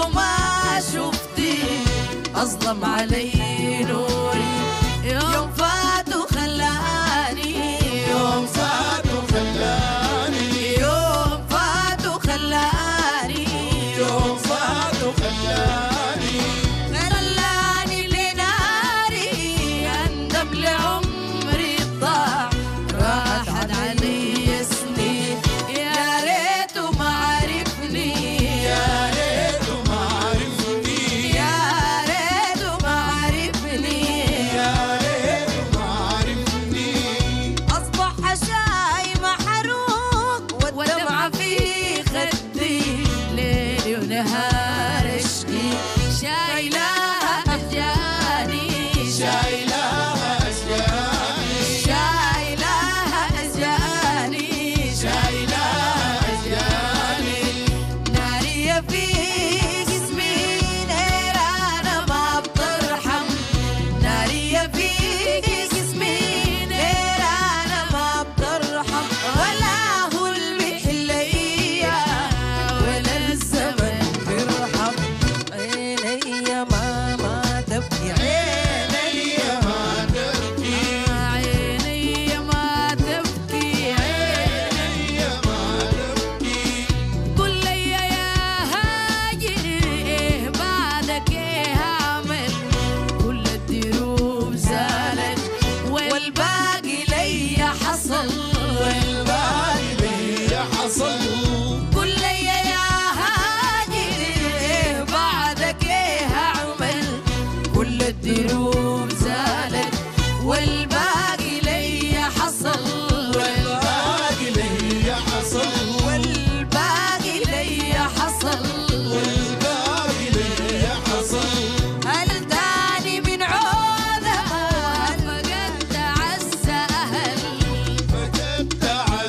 وما شفتي أظلم علي نوري يوم فات وخلاني يوم فات وخلاني يوم فات وخلاني يوم فات وخلاني خلاني لناري أندم لعمري ضاع راحت علي سنين يا ريته ما عرفني يا ريته ما عرفني يا ريته ما عرفني يا ريته ما عرفني أصبح حشاي محروق والدمعة في خدي ليلي ونهار اشكي شايلاها أشجاني شايلها أشجاني شايلاها أشجاني شايلها أشجاني نارية في جسمي نيرانة ما بترحم نارية في جسمي نيرانة ما بترحم ولا هو اللي بيحليا ولا الزمن بيرحم عيني ما ما تبكي عيني يا ما تبكي عيني ما تبكي عيني يا ما تبكي قل لي يا هاجر ايه بعدك ايه هعمل كل الدروب زالت والباقي لي حصل والباقي لي حصل قل لي يا هاجر ايه بعدك ايه هعمل كل الدروب زالت والباقي لي حصل والباقي لي حصل والباقي لي حصل والباقي لي حصل هل تاني من عوذة فقدت عز أهل فقدت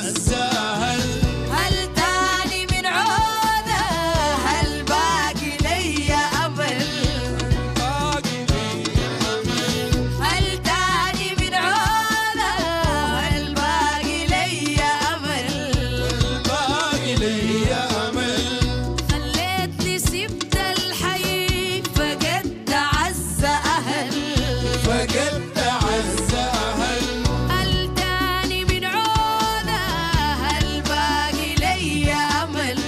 عزاها هل تاني من عوذة هل باقي لي أمل باقي لي أمل هل تاني من عوذة هل باقي لي أمل والباقي لي أمل خليتني سبت الحي فقدت عز أهل فقدت عزاها هل تاني من عوذة هل باقي لي أمل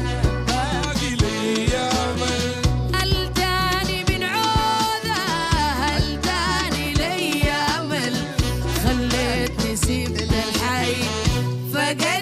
باقي لي أمل هل تاني من عوذة هل تاني لي أمل خليتني سبت الحي فقدت